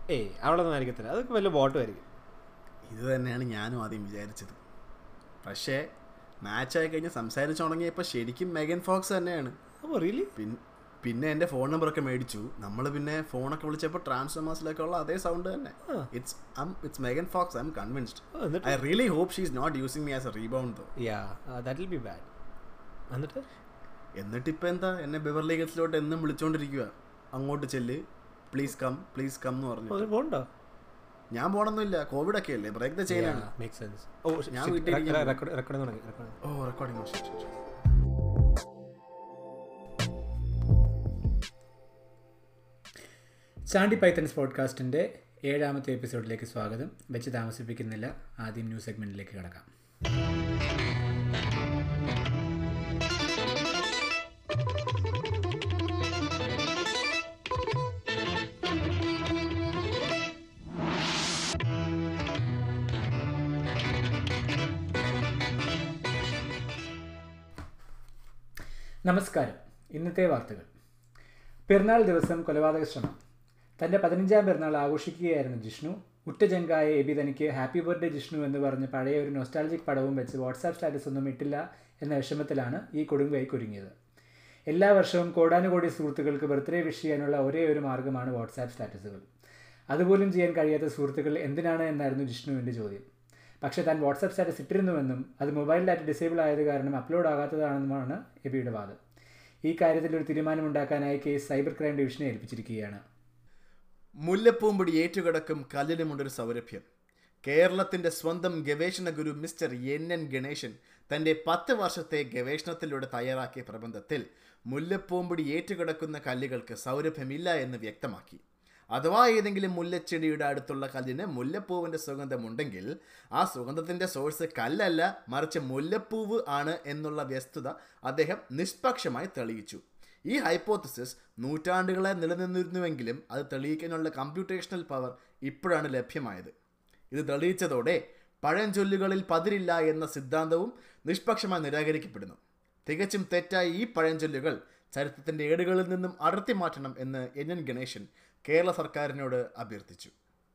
ഏയ് അവളൊന്നും ആയിരിക്കത്തില്ല അതൊക്കെ വല്ല ബോട്ടും ആയിരിക്കും ഇത് തന്നെയാണ് ഞാനും ആദ്യം വിചാരിച്ചത് പക്ഷേ മാച്ചായി കഴിഞ്ഞ് സംസാരിച്ചു തുടങ്ങിയപ്പോൾ ശരിക്കും മെഗൻ ഫോക്സ് തന്നെയാണ് അപ്പോൾ റിയലി പിൻ- പിന്നെ എൻ്റെ ഫോൺ നമ്പറൊക്കെ മേടിച്ചു നമ്മൾ പിന്നെ ഫോണൊക്കെ വിളിച്ചപ്പോൾ ട്രാൻസ്ഫോമേഴ്സിലൊക്കെ ഉള്ള അതേ സൗണ്ട് തന്നെ it's it's Megan Fox I'm convinced എന്നിട്ട് I really hope she is not using me as a rebound though ya that will be bad എന്നിട്ട് എന്നിട്ടിപ്പോൾ എന്താ എന്നെ ബെവർലി ഹിൽസിലോട്ട് എന്നും വിളിച്ചുകൊണ്ടിരിക്കുക അങ്ങോട്ട് ചെല്ല് പ്ലീസ് കം പ്ലീസ് കം എന്ന് പറഞ്ഞു അതിന് പോകണ്ടോ ഞാൻ പോകണമെന്നില്ല കോവിഡ് ഒക്കെ അല്ലേ ബ്രേക്ക് ദ ചെയിനാണ് മേക്ക് സെൻസ് ഓ ഞാൻ വീട്ടിലിരിക്കുമ്പോൾ- റെക്കോർഡ് റെക്കോർഡ് തുടങ്ങി റെക്കോർഡ് ഓ റെക്കോർഡിംഗ് ചാണ്ടി പൈത്തൻസ് പോഡ്കാസ്റ്റിൻ്റെ ഏഴാമത്തെ എപ്പിസോഡിലേക്ക് സ്വാഗതം വെച്ച് താമസിപ്പിക്കുന്നില്ല ആദ്യം ന്യൂസ് സെഗ്മെൻറ്റിലേക്ക് കിടക്കാം നമസ്കാരം ഇന്നത്തെ വാർത്തകൾ പിറന്നാൾ ദിവസം കൊലപാതക ശ്രമം തൻ്റെ പതിനഞ്ചാം പിറന്നാൾ ആഘോഷിക്കുകയായിരുന്നു ജിഷ്ണു ഉറ്റജങ്കായ എബി തനിക്ക് ഹാപ്പി ബർത്ത്ഡേ ജിഷ്ണു എന്ന് പറഞ്ഞ് പഴയ ഒരു നൊസ്റ്റാൾജിക് പടവും വെച്ച് വാട്സാപ്പ് സ്റ്റാറ്റസ് ഒന്നും ഇട്ടില്ല എന്ന വിഷമത്തിലാണ് ഈ കൊടുങ്കൈ കുരുങ്ങിയത് എല്ലാ വർഷവും കോടാനുകോടി സുഹൃത്തുക്കൾക്ക് ബർത്ത്ഡേ വിഷ് ചെയ്യാനുള്ള ഒരേ ഒരു മാർഗ്ഗമാണ് വാട്സാപ്പ് സ്റ്റാറ്റസുകൾ അതുപോലും ചെയ്യാൻ കഴിയാത്ത സുഹൃത്തുക്കൾ എന്തിനാണ് എന്നായിരുന്നു ജിഷ്ണുവിൻ്റെ ചോദ്യം പക്ഷേ താൻ വാട്സാപ്പ് സ്റ്റാറ്റസ് ഇട്ടിരുന്നുവെന്നും അത് മൊബൈൽ ഡാറ്റ ഡിസേബിൾ ആയത് കാരണം അപ്ലോഡ് ആകാത്തതാണെന്നുമാണ് എബിയുടെ വാദം ഈ കാര്യത്തിൽ ഒരു തീരുമാനമുണ്ടാക്കാനായി കേസ് സൈബർ ക്രൈം ഡിവിഷനെ ഏൽപ്പിച്ചിരിക്കുകയാണ് മുല്ലപ്പൂമ്പൊടി ഏറ്റുകിടക്കും കല്ലിലുമുണ്ടൊരു സൗരഭ്യം കേരളത്തിന്റെ സ്വന്തം ഗവേഷണ ഗുരു മിസ്റ്റർ എൻ എൻ ഗണേശൻ തന്റെ പത്ത് വർഷത്തെ ഗവേഷണത്തിലൂടെ തയ്യാറാക്കിയ പ്രബന്ധത്തിൽ മുല്ലപ്പൂമ്പൊടി ഏറ്റുകിടക്കുന്ന കല്ലുകൾക്ക് സൗരഭ്യമില്ല എന്ന് വ്യക്തമാക്കി അഥവാ ഏതെങ്കിലും മുല്ലച്ചെടിയുടെ അടുത്തുള്ള കല്ലിന് മുല്ലപ്പൂവിന്റെ സുഗന്ധമുണ്ടെങ്കിൽ ആ സുഗന്ധത്തിന്റെ സോഴ്സ് കല്ലല്ല മറിച്ച് മുല്ലപ്പൂവ് ആണ് എന്നുള്ള വസ്തുത അദ്ദേഹം നിഷ്പക്ഷമായി തെളിയിച്ചു ഈ ഹൈപ്പോത്തസിസ് നൂറ്റാണ്ടുകളെ നിലനിന്നിരുന്നുവെങ്കിലും അത് തെളിയിക്കാനുള്ള കമ്പ്യൂട്ടേഷണൽ പവർ ഇപ്പോഴാണ് ലഭ്യമായത് ഇത് തെളിയിച്ചതോടെ പഴഞ്ചൊല്ലുകളിൽ പതിരില്ല എന്ന സിദ്ധാന്തവും നിഷ്പക്ഷമായി നിരാകരിക്കപ്പെടുന്നു തികച്ചും തെറ്റായ ഈ പഴഞ്ചൊല്ലുകൾ ചരിത്രത്തിന്റെ ഏടുകളിൽ നിന്നും അടർത്തി മാറ്റണം എന്ന് എൻ എൻ ഗണേശൻ കേരള സർക്കാരിനോട് അഭ്യർത്ഥിച്ചു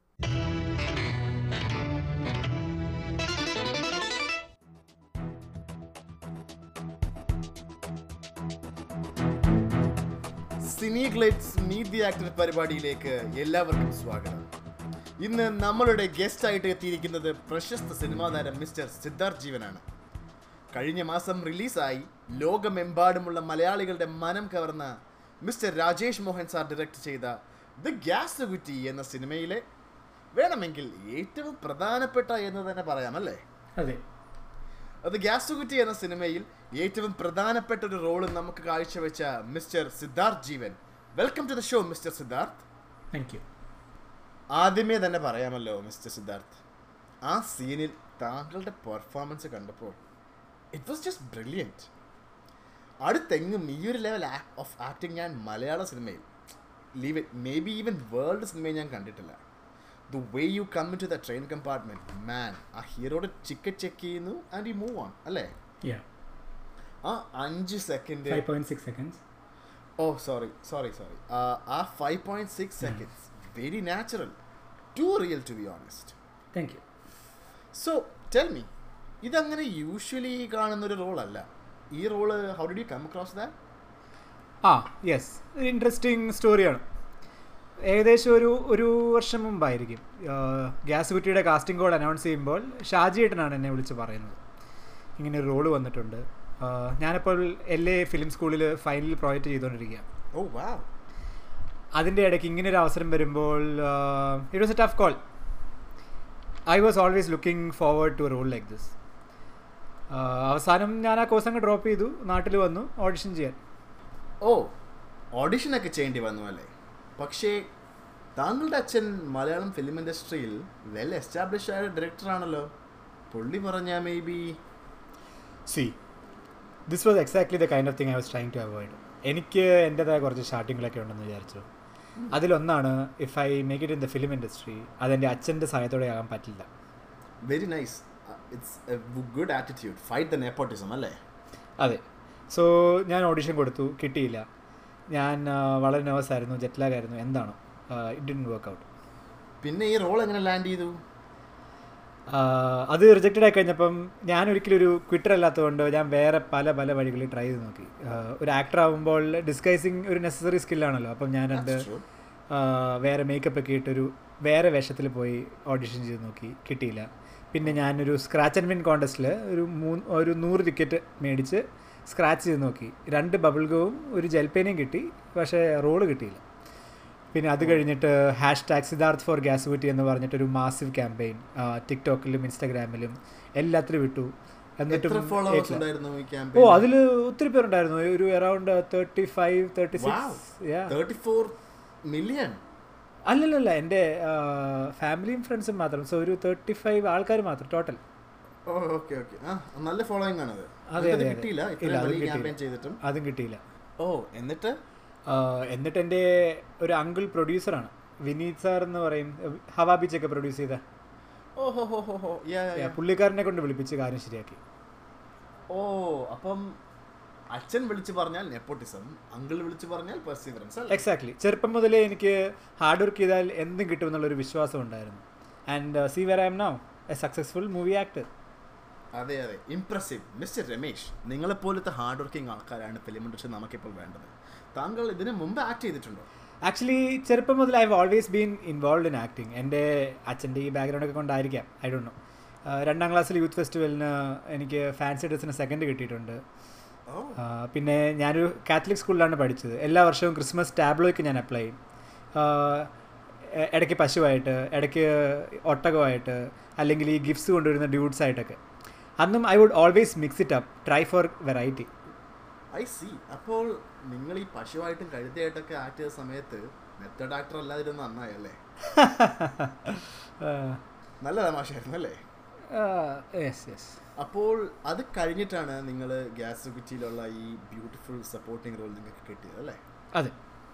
cine glitz meet the actor പരിപാടിയിലേക്ക് എല്ലാവർക്കും സ്വാഗതം ഇന്ന് നമ്മളുടെ ഗസ്റ്റ് ആയിട്ട് എത്തിയിരിക്കുന്നത് പ്രശസ്ത സിനിമാ താരം മിസ്റ്റർ സിദ്ധാർത്ഥ് ജീവനാണ് കഴിഞ്ഞ മാസം റിലീസായി ലോകമെമ്പാടുമുള്ള മലയാളികളുടെ മനം കവർന്ന mister Rajesh Mohan sir direct ചെയ്ത ദ ഗ്യാസ് കുറ്റി എന്ന സിനിമയിലെ വേണമെങ്കിൽ ഏറ്റവും പ്രധാനപ്പെട്ട എന്ന് തന്നെ പറയാമല്ലേ അതെ അത് ഗ്യാസ് കുറ്റി എന്ന സിനിമയിൽ ഏറ്റവും പ്രധാനപ്പെട്ട ഒരു റോള് നമുക്ക് കാഴ്ചവെച്ച mister Siddharth Jeevan welcome to the show mister Siddharth thank you ആദ്യമേ തന്നെ പറയാമല്ലോ മിസ്റ്റർ സിദ്ധാർത്ഥ് ആ സീനിൽ താങ്കളുടെ പെർഫോമൻസ് കണ്ടപ്പോൾ ഇറ്റ് വാസ് ജസ്റ്റ് ബ്രില്യൻറ്റ് അടുത്തെങ്ങും ഈ ഒരു ലെവൽ ഓഫ് ആക്ടിങ് ഞാൻ മലയാള സിനിമയിൽ leave it maybe even world സിനിമയിൽ ഞാൻ കണ്ടിട്ടില്ല the way you come to the train compartment man ആ ഹീറോയുടെ ടിക്കറ്റ് ചെക്ക് ചെയ്യുന്നു ആൻഡ് യു മൂവ് ഓൺ അല്ലേ യാ ആ അഞ്ച് second five point six seconds oh sorry sorry sorry ah five point six seconds very natural too real to be honest thank you so tell me ഇതങ്ങനെ usually കാണുന്ന ഒരു റോളല്ല ഈ role how did you come across that ah yes ഒരു interesting സ്റ്റോറിയാണ് ഏകദേശം ഒരു ഒരു വർഷം മുമ്പായിരിക്കും ഗ്യാസ് കുറ്റിയുടെ കാസ്റ്റിംഗ് കോൾ അനൗൺസ് ചെയ്യുമ്പോൾ ഷാജിയേട്ടനാണ് എന്നെ വിളിച്ച് പറയുന്നത് ഇങ്ങനെ ഒരു റോള് വന്നിട്ടുണ്ട് ആ, ഞാനിപ്പോൾ എൽ എ ഫിലിം സ്കൂളിൽ ഫൈനൽ പ്രോജക്റ്റ് ചെയ്തുകൊണ്ടിരിക്കുക ഓ വാ അതിൻ്റെ ഇടയ്ക്ക് ഇങ്ങനെ ഒരു അവസരം വരുമ്പോൾ it was a tough call I was always looking forward to role like this അവസാനം ഞാൻ ആ കോഴ്സ് അങ്ങ് ഡ്രോപ്പ് ചെയ്തു നാട്ടിൽ വന്നു ഓഡിഷൻ ചെയ്യാൻ ഓ ഓഡിഷനൊക്കെ ചെയ്യേണ്ടി വന്നു അല്ലേ പക്ഷേ താങ്കളുടെ അച്ഛൻ മലയാളം ഫിലിം ഇൻഡസ്ട്രിയിൽ വെൽ എസ്റ്റാബ്ലിഷ് ആയ ഡയറക്ടറാണല്ലോ പുള്ളി പറഞ്ഞ maybe see this was exactly the kind of thing I was trying to avoid എനിക്ക് എൻ്റെതായ കുറച്ച് സ്റ്റാർട്ടിങ്ങിലൊക്കെ ഉണ്ടെന്ന് വിചാരിച്ചു അതിലൊന്നാണ് if I make it in the film industry അതെൻ്റെ അച്ഛൻ്റെ സഹായത്തോടെ ആകാൻ പറ്റില്ല very nice it's a good attitude fight the nepotism അല്ലേ അതെ സോ ഞാൻ ഓഡിഷൻ കൊടുത്തു കിട്ടിയില്ല ഞാൻ ആ, വളരെ നെർവസ് ആയിരുന്നു ജെറ്റ് ലാഗ് ആയിരുന്നു എന്താണ് ഇറ്റ് ഡിൻ വർക്ക് ഔട്ട് പിന്നെ ഈ റോൾ എങ്ങനെ ലാൻഡ് ചെയ്തു ആഹ് അത് റിജക്റ്റഡ് ആയി കഴിഞ്ഞപ്പം ഞാൻ ഒരിക്കലും ഒരു ക്വിറ്റർ അല്ലാത്തതുകൊണ്ട് ഞാൻ വേറെ പല പല വഴികളിൽ ട്രൈ ചെയ്ത് നോക്കി ആഹ് ഒരു ആക്ടർ ആകുമ്പോൾ ഡിസ്ഗൈസിങ് ഒരു നെസസറി സ്കില്ലാണല്ലോ അപ്പം ഞാൻ എൻ്റെ That's true. വേറെ മേക്കപ്പ് ഒക്കെ ഇട്ടൊരു വേറെ വേഷത്തിൽ പോയി ഓഡിഷൻ ചെയ്ത് നോക്കി കിട്ടിയില്ല പിന്നെ ഞാനൊരു സ്ക്രാച്ച് ആൻഡ് വിൻ കോൺടെസ്റ്റിൽ ഒരു മൂന്ന് ഒരു നൂറ് ടിക്കറ്റ് മേടിച്ച് സ്ക്രാച്ച് ചെയ്ത് നോക്കി രണ്ട് ബബിൾ ഗവും ഒരു ജൽപ്പേനയും കിട്ടി പക്ഷേ റോള് കിട്ടിയില്ല പിന്നെ അത് കഴിഞ്ഞിട്ട് hashtag Siddharth for gas Kutti എന്ന് പറഞ്ഞിട്ടൊരു മാസീവ് ക്യാമ്പയിൻ ടിക്ടോക്കിലും ഇൻസ്റ്റാഗ്രാമിലും എല്ലാത്തിലും വിട്ടു എന്നിട്ടും എത്ര ഫോളോവേഴ്സ് ഏറ്റില്ല. ഉണ്ടായിരുന്നു ഈ ഓ ക്യാമ്പയിൻ അതിൽ ഒത്തിരി പേരുണ്ടായിരുന്നു ഒരു around thirty five thirty six thirty four million അല്ലല്ലല്ല എൻ്റെ ഫാമിലിയും ഫ്രണ്ട്സും മാത്രം സോ ഒരു തേർട്ടി ഫൈവ് ആൾക്കാർ മാത്രം ടോട്ടൽ ഓ ഓക്കെ ഓക്കെ ആ നല്ല ഫോളോയിങ് ആണത് അതെ, എന്നിട്ട് അതെ, അതെ. കിട്ടിയില്ല ഇല്ല, ഇത്രയും അത് വലിയ കിട്ടിയില്ല. ക്യാമ്പയിൻ ചെയ്തിട്ടും അതും കിട്ടിയില്ല ഓ എന്നിട്ട് ആ, എന്നിട്ട് എൻ്റെ ഒരു അങ്കിൾ പ്രൊഡ്യൂസറാണ് വിനീത് സാർ എന്ന് പറയും ഹവാ ബീച്ച് ഒക്കെ പ്രൊഡ്യൂസ് ചെയ്ത ഓ ഹോ ഹോ ഹോ ഹോ യാ യാ, യാ. പുള്ളിക്കാരനെ കൊണ്ട് വിളിപ്പിച്ച് കാര്യം ശരിയാക്കി ഓ അപ്പം അച്ഛൻ വിളിച്ചു പറഞ്ഞാൽ നെപ്പോട്ടിസം അങ്കിൾ വിളിച്ചു പറഞ്ഞാൽ പെർസിവറൻസ് അല്ലേ എക്സാക്ട്ലി ചെറുപ്പം മുതലേ എനിക്ക് ഹാർഡ് വർക്ക് ചെയ്താൽ എന്തും കിട്ടുമെന്നുള്ളൊരു വിശ്വാസം ഉണ്ടായിരുന്നു and see where I'm now a successful movie actor അതെ അതെ ഇംപ്രസീവ് മിസ്റ്റർ രമേശ് നിങ്ങളെപ്പോലത്തെ ഹാർഡ് വർക്കിംഗ് ആൾക്കാരാണ് ഫിലിം ഇൻഡസ്ട്രി നമുക്കിപ്പോൾ വേണ്ടത് താങ്കൾ ഇതിന് മുമ്പ് ആക്ട് ചെയ്തിട്ടുണ്ടോ ആക്ച്വലി ചെറുപ്പം മുതൽ I have always been involve in acting എൻ്റെ അച്ഛൻ്റെ ഈ ബാക്ക്ഗ്രൗണ്ട് ഒക്കെ കൊണ്ടായിരിക്കാം ഐ ഡോണ്ട് നോ രണ്ടാം ക്ലാസ്സിൽ യൂത്ത് ഫെസ്റ്റിവലിന് എനിക്ക് ഫാൻസി ഡ്രസ്സിന് സെക്കൻഡ് കിട്ടിയിട്ടുണ്ട് ഓ ആ, പിന്നെ ഞാനൊരു കാത്തലിക് സ്കൂളിലാണ് പഠിച്ചത് എല്ലാ വർഷവും ക്രിസ്മസ് ടാബ്ലോയ്ക്ക് ഞാൻ അപ്ലൈ ചെയ്യും ആ, എ- ഇടയ്ക്ക് പശുവായിട്ട് ഇടയ്ക്ക് ഒട്ടകമായിട്ട് അല്ലെങ്കിൽ ഈ ഗിഫ്റ്റ്സ് കൊണ്ടുവരുന്ന ഡ്യൂഡ്സ് ആയിട്ടൊക്കെ അന്നും I would always mix it up try for variety I see അപ്പോൾ നിങ്ങൾ ഈ പശുവായിട്ടും കഴുതയായിട്ടൊക്കെ ആക്ട് ചെയ്ത സമയത്ത് മെത്തഡ് ആക്ടർ അല്ലാതിരുന്ന നന്നായല്ലേ നല്ല തമാശയായിരുന്നു അല്ലേ യെസ് യെസ് അപ്പോൾ അത് കഴിഞ്ഞിട്ടാണ് നിങ്ങൾ ഗ്യാസ് കുറ്റിയിലുള്ള ഈ ബ്യൂട്ടിഫുൾ സപ്പോർട്ടിംഗ് റോൾ നിങ്ങൾക്ക് കിട്ടിയത് അല്ലേ അതെ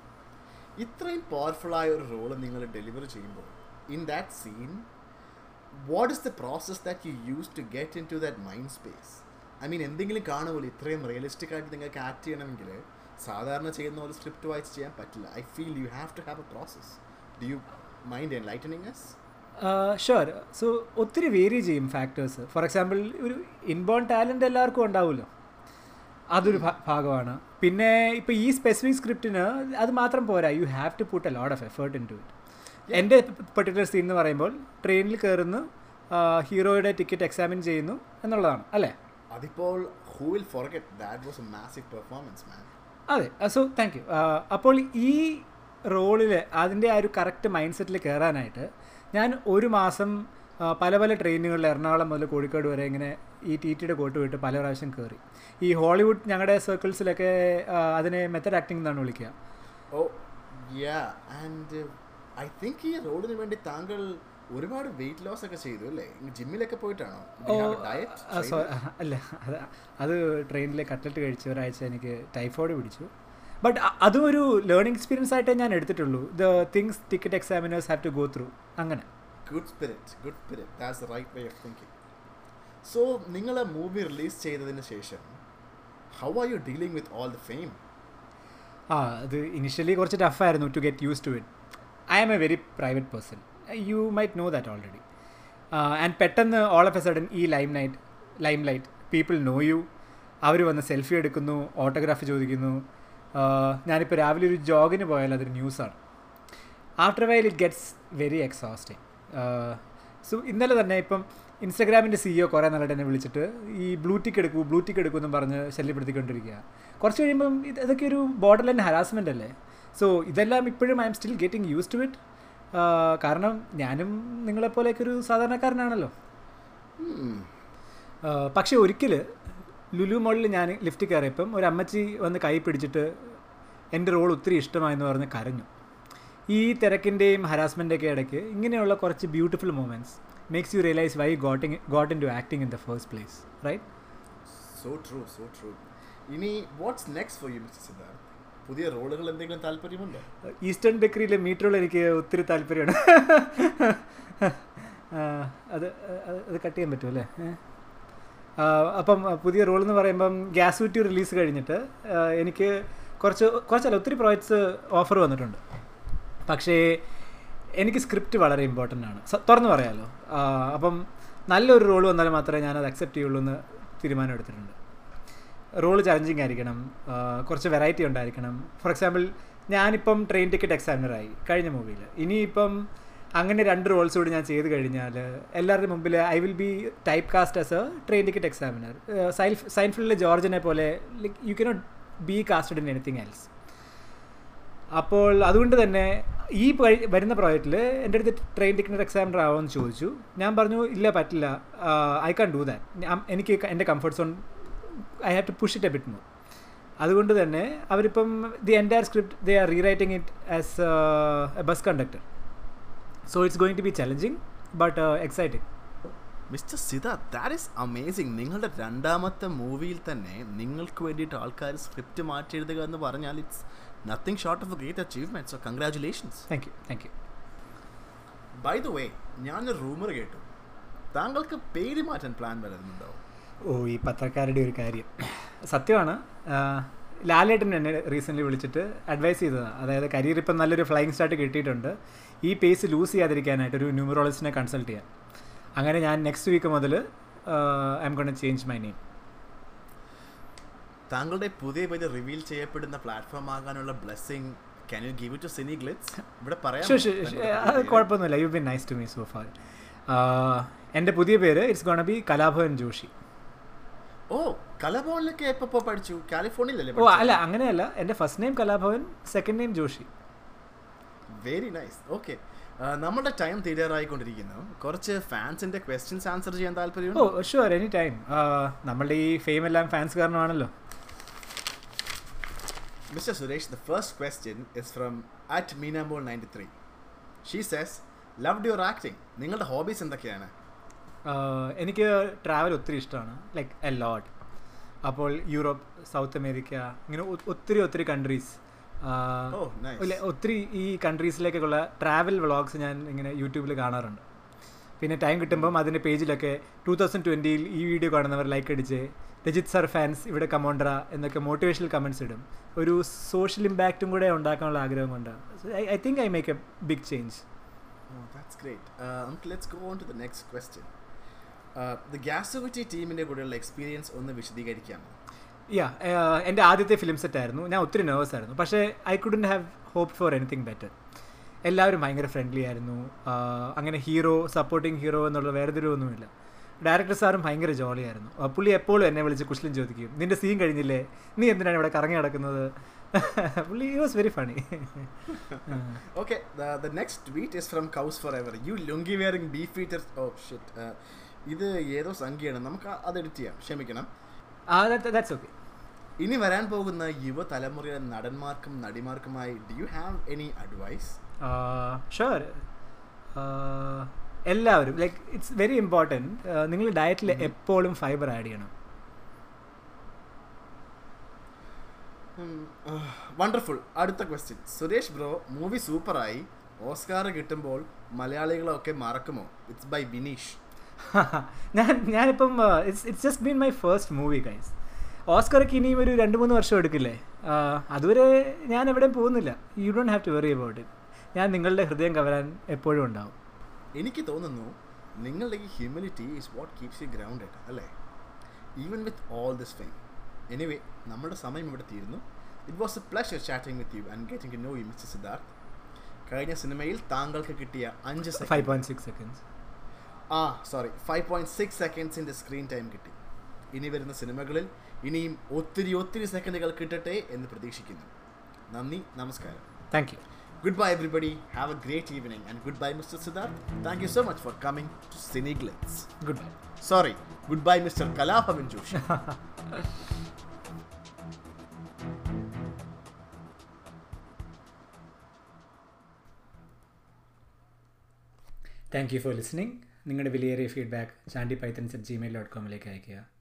ഇത്രയും പവർഫുൾ ആയ ഒരു റോൾ നിങ്ങൾ ഡെലിവർ ചെയ്യുമ്പോൾ in that scene what is the process that you use to get into that mind space I mean എന്തെങ്കിലും കാണുമല്ലോ ഇത്രയും റിയലിസ്റ്റിക് ആയിട്ട് നിങ്ങൾക്ക് ആക്ട് ചെയ്യണമെങ്കിൽ സാധാരണ ചെയ്യുന്ന പോലെ സ്ക്രിപ്റ്റ് വായിച്ച് ചെയ്യാൻ പറ്റില്ല I feel you have to have a process do you mind enlightening yes sure so ഒത്തിരി വേരി ചെയ്യും ഫാക്ടേഴ്സ് ഫോർ എക്സാമ്പിൾ ഒരു ഇൻബോൺ ടാലൻ്റ് എല്ലാവർക്കും ഉണ്ടാവുമല്ലോ അതൊരു ഭാ- ഭാഗമാണ് പിന്നെ ഇപ്പോൾ ഈ സ്പെസിഫിക് സ്ക്രിപ്റ്റിന് അത് മാത്രം പോരാ you have to put a lot of effort into it എൻ്റെ പെർട്ടിക്കുലർ സീൻ എന്ന് പറയുമ്പോൾ ട്രെയിനിൽ കയറുന്നു ഹീറോയുടെ ടിക്കറ്റ് എക്സാമിൻ ചെയ്യുന്നു എന്നുള്ളതാണ് അല്ലേ അതിപ്പോൾ who will forget that was a massive performance man അതെ സോ താങ്ക് യു അപ്പോൾ ഈ റോളിൽ അതിൻ്റെ ആ ഒരു കറക്റ്റ് മൈൻഡ് സെറ്റിൽ കയറാനായിട്ട് ഞാൻ ഒരു മാസം ആ, പല പല ട്രെയിനുകളിൽ എറണാകുളം മുതൽ കോഴിക്കോട് വരെ ഇങ്ങനെ ഈ ടി ടിയുടെ കോട്ട് വിട്ട് പല പ്രാവശ്യം കയറി ഈ ഹോളിവുഡ് ഞങ്ങളുടെ സർക്കിൾസിലൊക്കെ ആ, അതിനെ മെത്തഡ് ആക്ടിംഗ് എന്നാണ് വിളിക്കുക oh yeah and I think ഈ റോഡിന് വേണ്ടി താങ്കൾ ഒരുപാട് വെയിറ്റ് ലോസ് ഒക്കെ ചെയ്തു അല്ലേ ജിമ്മിലൊക്കെ പോയിട്ടാണോ ആ, സോ അല്ല അത് അത് ട്രെയിനിലെ കട്ട്ലറ്റ് കഴിച്ച് ഒരാഴ്ച എനിക്ക് ടൈഫോയിഡ് പിടിച്ചു ബട്ട് അതും ഒരു ലേണിംഗ് എക്സ്പീരിയൻസ് ആയിട്ടേ ഞാൻ എടുത്തിട്ടുള്ളൂ the things ticket examiners have to go through അങ്ങനെ good spirit good spirit that's the right way of thinking so നിങ്ങൾ മൂവി റിലീസ് ചെയ്തതിന് ശേഷം how are you dealing with all the fame ആ അത് initially കുറച്ച് ടഫായിരുന്നു to get use to it I am a very private person you might know that already and പെട്ടെന്ന് all of a sudden ഈ lime night limelight people know you അവർ വന്ന് selfie എടുക്കുന്നു autograph ചോദിക്കുന്നു ഞാനിപ്പോൾ രാവിലെ ഒരു ജോഗിന് പോയാൽ അതൊരു ന്യൂസാണ് after while it gets very exhausting so ഇന്നലെ തന്നെ ഇപ്പം ഇൻസ്റ്റാഗ്രാമിൻ്റെ സിഇഒ കുറേ നാളായിട്ട് എന്നെ വിളിച്ചിട്ട് ഈ ബ്ലൂ ടിക്ക് എടുക്കൂ ബ്ലൂ ടിക്ക് എടുക്കൂ എന്നും പറഞ്ഞ് ശല്യപ്പെടുത്തിക്കൊണ്ടിരിക്കുക കുറച്ച് കഴിയുമ്പം ഇത് ഇതൊക്കെ ഒരു ബോർഡർ ലൈൻ ഹരാസ്മെൻ്റ് അല്ലേ സോ ഇതെല്ലാം ഇപ്പോഴും I'm still getting use to it കാരണം ഞാനും നിങ്ങളെപ്പോലെയൊക്കെ ഒരു സാധാരണക്കാരനാണല്ലോ ആ, പക്ഷേ ഒരിക്കൽ ലുലു മോളിൽ ഞാൻ ലിഫ്റ്റ് കയറിയപ്പം ഒരു അമ്മച്ചി വന്ന് കൈ പിടിച്ചിട്ട് എൻ്റെ റോൾ ഒത്തിരി ഇഷ്ടമായെന്ന് പറഞ്ഞ് കരഞ്ഞു ഈ തിരക്കിൻ്റെയും ഹരാസ്മെൻ്റെയൊക്കെ ഇടയ്ക്ക് ഇങ്ങനെയുള്ള കുറച്ച് beautiful moments makes you realise why getting got into acting in the first place right so true so true ഇനി what's next for you mister Siddharth പുതിയ റോളുകൾ എന്തെങ്കിലും താല്പര്യമുണ്ടോ ഈസ്റ്റേൺ ബേക്കറിയിലെ മീറ്ററുകൾ എനിക്ക് ഒത്തിരി താല്പര്യമാണ് ആ, അത് അത് അത് കട്ട് ചെയ്യാൻ പറ്റും അല്ലേ ഏ? ആ, അപ്പം പുതിയ റോൾ എന്ന് പറയുമ്പം ഗ്യാസ് കുറ്റി റിലീസ് കഴിഞ്ഞിട്ട് ആ, എനിക്ക് കുറച്ച് കുറച്ചല്ല ഒത്തിരി പ്രോജക്ട്സ് ഓഫർ വന്നിട്ടുണ്ട് പക്ഷേ എനിക്ക് സ്ക്രിപ്റ്റ് വളരെ ഇമ്പോർട്ടൻ്റ് ആണ് സ- തുറന്നു പറയാമല്ലോ ആ, അപ്പം നല്ലൊരു റോൾ വന്നാൽ മാത്രമേ ഞാനത് അക്സെപ്റ്റ് ചെയ്യുള്ളൂ എന്ന് തീരുമാനം എടുത്തിട്ടുണ്ട് റോള് ചലഞ്ചിങ് ആയിരിക്കണം ആ, കുറച്ച് വെറൈറ്റി ഉണ്ടായിരിക്കണം ഫോർ എക്സാമ്പിൾ ഞാനിപ്പം ട്രെയിൻ ടിക്കറ്റ് എക്സാമിനറായി കഴിഞ്ഞ മൂവിയിൽ ഇനിയിപ്പം അങ്ങനെ രണ്ട് റോൾസ് കൂടി ഞാൻ ചെയ്ത് കഴിഞ്ഞാൽ എല്ലാവരുടെ മുമ്പിൽ I will be typecast as a train ticket examiner സൈൻഫ് സൈൻഫിൽഡിലെ ജോർജിനെ പോലെ like you cannot be casted in anything else അപ്പോൾ അതുകൊണ്ട് തന്നെ ഈ പഴി- വരുന്ന പ്രോജക്റ്റിൽ എൻ്റെ അടുത്ത് ട്രെയിൻ ടിക്കറ്റ് എക്സാമിനർ ആവുമെന്ന് ചോദിച്ചു ഞാൻ പറഞ്ഞു ഇല്ല പറ്റില്ല ഐ കാൺ ഡൂ ദാറ്റ് എനിക്ക് ക- എൻ്റെ comfort zone I have to push it a bit more അതുകൊണ്ട് തന്നെ അവരിപ്പം the entire script they are rewriting it as a bus conductor so it's going to be challenging but exciting mister Siddharth that is amazing നിങ്ങളുടെ രണ്ടാമത്തെ മൂവിയിൽ തന്നെ നിങ്ങൾക്ക് വേണ്ടിയിട്ട് ആൾക്കാർ സ്ക്രിപ്റ്റ് മാറ്റി എഴുതുക എന്ന് പറഞ്ഞാൽ it's nothing short of a great achievement so congratulations thank you thank you by the way ഞാനൊരു റൂമർ കേട്ടു താങ്കൾക്ക് പേര് മാറ്റാൻ പ്ലാൻ വരുന്നുണ്ടോ ഓ ഈ പത്രക്കാരുടെ ഒരു കാര്യം സത്യമാണ് ആ, ലാലേട്ടൻ എന്നെ റീസെൻ്റ്ലി വിളിച്ചിട്ട് അഡ്വൈസ് ചെയ്തതാണ് അതായത് കരിയർ ഇപ്പം നല്ലൊരു ഫ്ലൈയിങ് സ്റ്റാർട്ട് കിട്ടിയിട്ടുണ്ട് ഈ പേസ് ലൂസ് ചെയ്യാതിരിക്കാനായിട്ട് ഒരു ന്യൂമറോളജിസ്റ്റിനെ കൺസൾട്ട് ചെയ്യാം അങ്ങനെ ഞാൻ നെക്സ്റ്റ് വീക്ക് മുതൽ I'm gonna change my name താങ്കളുടെ പുതിയ പേര് റിവീൽ ചെയ്യപ്പെടുന്ന പ്ലാറ്റ്ഫോം ആകാനുള്ള blessing can you give it to Cineglitz ഇവിടെ പറയാം ഷുർ ഷുർ അത് കുഴപ്പമൊന്നുമില്ല you be nice to me so far എൻ്റെ പുതിയ പേര് it's gonna be Kalabhavan Joshi ഓ കലഭവനിലൊക്കെ എപ്പോ പഠിച്ചു കാലിഫോർണിയയിലല്ലേ ഓ അല്ല അങ്ങനെയല്ല എൻ്റെ first name Kalabhavan second name Joshi very nice okay നമ്മുടെ ടൈം തീരാറായിക്കൊണ്ടിരിക്കുന്നു കുറച്ച് ഫാൻസിന്റെ ക്വസ്റ്റ്യൻസ് ആൻസർ ചെയ്യാൻ ഓ താല്പര്യമുണ്ടോ ഷുവർ എനി ടൈം നമ്മളുടെ ഈ ഫെയിം എല്ലാം ഫാൻസ് കാരണമാണല്ലോ Mr. Suresh, the first question is from at Meenamol93. She says, loved your acting. നിങ്ങളുടെ ഹോബീസ് എന്തൊക്കെയാണ് ആഹ് എനിക്ക് ട്രാവൽ ഒത്തിരി ഇഷ്ടമാണ് ലൈക്ക് എ ലോട്ട് അപ്പോൾ യൂറോപ്പ് സൗത്ത് അമേരിക്ക ഇങ്ങനെ ഒ- ഒത്തിരി ഒത്തിരി കൺട്രീസ് Oh, nice. ഒത്തിരി ഈ കൺട്രീസിലേക്കൊള്ള ട്രാവൽ വ്ളോഗ്സ് ഞാൻ ഇങ്ങനെ യൂട്യൂബിൽ കാണാറുണ്ട് പിന്നെ ടൈം കിട്ടുമ്പം അതിൻ്റെ പേജിലൊക്കെ ടൂ തൗസൻഡ് ട്വൻറ്റിയിൽ ഈ വീഡിയോ കാണുന്നവർ ലൈക്ക് അടിച്ച് രജിത് സർ ഫാൻസ് ഇവിടെ കമോണ്ട്ര എന്നൊക്കെ മോട്ടിവേഷണൽ കമൻസ് ഇടും ഒരു സോഷ്യൽ ഇമ്പാക്റ്റും കൂടെ ഉണ്ടാക്കാനുള്ള ആഗ്രഹം കൊണ്ട് I think I make a big change Oh, that's great. Uh, നമുക്ക് let's go on to the next question. Uh, the Gasovity ടീമിന്റെ കൂടെയുള്ള എക്സ്പീരിയൻസ് ഒന്ന് വിശദീകരിക്കാമോ യാ എൻ്റെ ആദ്യത്തെ ഫിലിം സെറ്റ് ആയിരുന്നു ഞാൻ ഒത്തിരി നെർവസ് ആയിരുന്നു പക്ഷേ I couldn't have hope for anything better എല്ലാവരും ഭയങ്കര ഫ്രണ്ട്ലി ആയിരുന്നു ആഹ് അങ്ങനെ ഹീറോ സപ്പോർട്ടിങ് ഹീറോ എന്നുള്ള വേർതിരിവൊന്നുമില്ല ഡയറക്ടർ സാറും ഭയങ്കര ജോളിയായിരുന്നു ആഹ് പുള്ളി എപ്പോഴും എന്നെ വിളിച്ച് കുശലം ചോദിക്കും നിന്റെ സീൻ കഴിഞ്ഞില്ലേ നീ എന്തിനാണ് ഇവിടെ കറങ്ങി നടക്കുന്നത് പുള്ളി was very funny okay the next tweet is from cows forever you lungi wearing beef eater oh shit ഇത് ഏതോ സംഖ്യയാണ് നമുക്ക് അത് എഡിറ്റ് ചെയ്യാം ക്ഷമിക്കണം ആ ദാറ്റ്സ് ഓക്കെ ഇനി വരാൻ പോകുന്ന യുവതലമുറയിലെ നടന്മാർക്കും നടിമാർക്കുമായി do you have any advice sure എല്ലാവരും ലൈക്ക് ഇറ്റ്സ് വെരി ഇമ്പോർട്ടൻറ്റ് നിങ്ങൾ ഡയറ്റിൽ എപ്പോഴും ഫൈബർ ആഡ് ചെയ്യണം വണ്ടർഫുൾ അടുത്ത ക്വസ്റ്റ്യൻ സുരേഷ് ബ്രോ മൂവി സൂപ്പറായി ഓസ്കാർ കിട്ടുമ്പോൾ മലയാളികളൊക്കെ മറക്കുമോ ഇറ്റ്സ് ബൈ ബിനീഷ് ഞാൻ ഞാനിപ്പം it's it's just been my first movie guys ഓസ്കർക്ക് ഇനിയും ഒരു രണ്ട് മൂന്ന് വർഷം എടുക്കില്ലേ ആഹ് അതുവരെ ഞാൻ എവിടെയും പോകുന്നില്ല you don't have to worry about it ഞാൻ നിങ്ങളുടെ ഹൃദയം കവരാൻ എപ്പോഴും ഉണ്ടാവും എനിക്ക് തോന്നുന്നു നിങ്ങളുടെ ഈ humility is what keeps you grounded അല്ലേ even with all this fame anyway നമ്മുടെ സമയം ഇവിടെ തീരുന്നു it was a pleasure chatting with you and getting to know you mister Siddharth കഴിഞ്ഞ സിനിമയിൽ താങ്കൾക്ക് കിട്ടിയ അഞ്ച് five second point six seconds ആ സോറി ഫൈവ് പോയിന്റ് സിക്സ് സെക്കൻഡ്സിൻ്റെ സ്ക്രീൻ ടൈം കിട്ടി ഇനി വരുന്ന സിനിമകളിൽ ഇനിയും ഒത്തിരി ഒത്തിരി സെക്കൻഡുകൾ കിട്ടട്ടെ എന്ന് പ്രതീക്ഷിക്കുന്നു നന്ദി നമസ്കാരം thank you Goodbye, everybody. Have a great evening. And goodbye, Mr. Siddharth. Thank you so much for coming to Cineglitz. Goodbye Sorry. Goodbye, Mr. Kalapavan Joshi. Thank you for listening നിങ്ങളുടെ വിലയേറിയ feedback Chandy pythons at Gmail dot കോമിലേക്ക് അയയ്ക്കുക